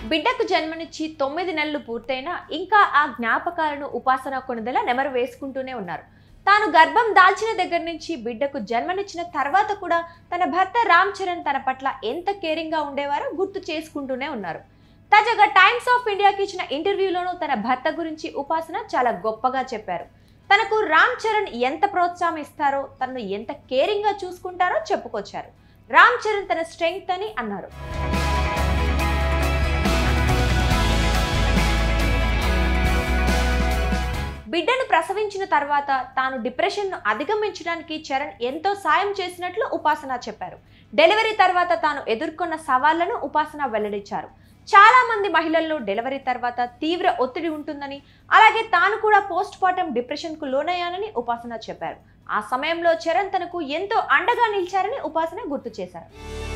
బిడ్డకు జన్మనిచ్చి తొమ్మిది నెలలు పూర్తయినా ఇంకా ఆ జ్ఞాపకాలను ఉపాసన కొనిదెల నెమరు వేసుకుంటూనే ఉన్నారు తాను గర్భం దాల్చిన దగ్గర నుంచి బిడ్డకు జన్మనిచ్చిన తర్వాత కూడా తన భర్త రామ్ చరణ్ తన పట్ల ఎంత కేరింగ్గా ఉండేవారో గుర్తు చేసుకుంటూనే ఉన్నారు తాజాగా టైమ్స్ ఆఫ్ ఇండియాకి ఇచ్చిన ఇంటర్వ్యూలోనూ తన భర్త గురించి ఉపాసన చాలా గొప్పగా చెప్పారు తనకు రామ్ చరణ్ ఎంత ప్రోత్సాహం ఇస్తారో తనను ఎంత కేరింగ్గా చూసుకుంటారో చెప్పుకొచ్చారు రామ్ చరణ్ తన స్ట్రెంగ్త్ అని అన్నారు బిడ్డను ప్రసవించిన తర్వాత తాను డిప్రెషన్ను అధిగమించడానికి చరణ్ ఎంతో సాయం చేసినట్లు ఉపాసన చెప్పారు డెలివరీ తర్వాత తాను ఎదుర్కొన్న సవాళ్లను ఉపాసన వెల్లడించారు చాలా మంది మహిళల్లో డెలివరీ తర్వాత తీవ్ర ఒత్తిడి ఉంటుందని అలాగే తాను కూడా పోస్ట్ మార్టం డిప్రెషన్కు లోనయ్యానని ఉపాసన చెప్పారు ఆ సమయంలో చరణ్ తనకు ఎంతో అండగా నిలిచారని ఉపాసన గుర్తు చేశారు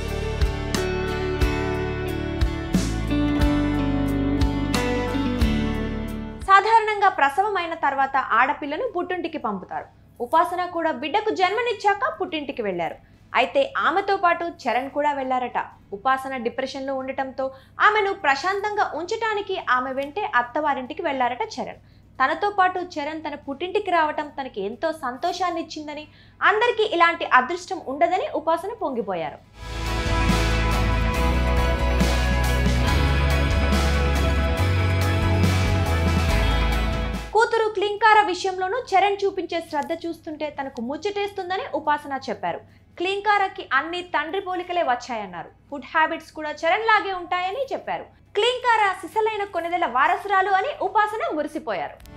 సాధారణంగా ప్రసవం అయిన తర్వాత ఆడపిల్లను పుట్టింటికి పంపుతారు ఉపాసన కూడా బిడ్డకు జన్మనిచ్చాక పుట్టింటికి వెళ్లారు అయితే ఆమెతో పాటు చరణ్ కూడా వెళ్లారట ఉపాసన డిప్రెషన్లో ఉండటంతో ఆమెను ప్రశాంతంగా ఉంచటానికి ఆమె వెంటే అత్తవారింటికి వెళ్లారట చరణ్ తనతో పాటు చరణ్ తన పుట్టింటికి రావటం తనకి ఎంతో సంతోషాన్ని ఇచ్చిందని అందరికీ ఇలాంటి అదృష్టం ఉండదని ఉపాసన పొంగిపోయారు కూతురు క్లింకార విషయంలోనూ చరణ్ చూపించే శ్రద్ధ చూస్తుంటే తనకు ముచ్చటేస్తుందని ఉపాసన చెప్పారు క్లింకారకి అన్ని తండ్రి పోలికలే వచ్చాయన్నారు ఫుడ్ హ్యాబిట్స్ కూడా చరణ్ లాగే ఉంటాయని చెప్పారు క్లింకార సిసలైన కొనిదెల వారసురాలు అని ఉపాసన మురిసిపోయారు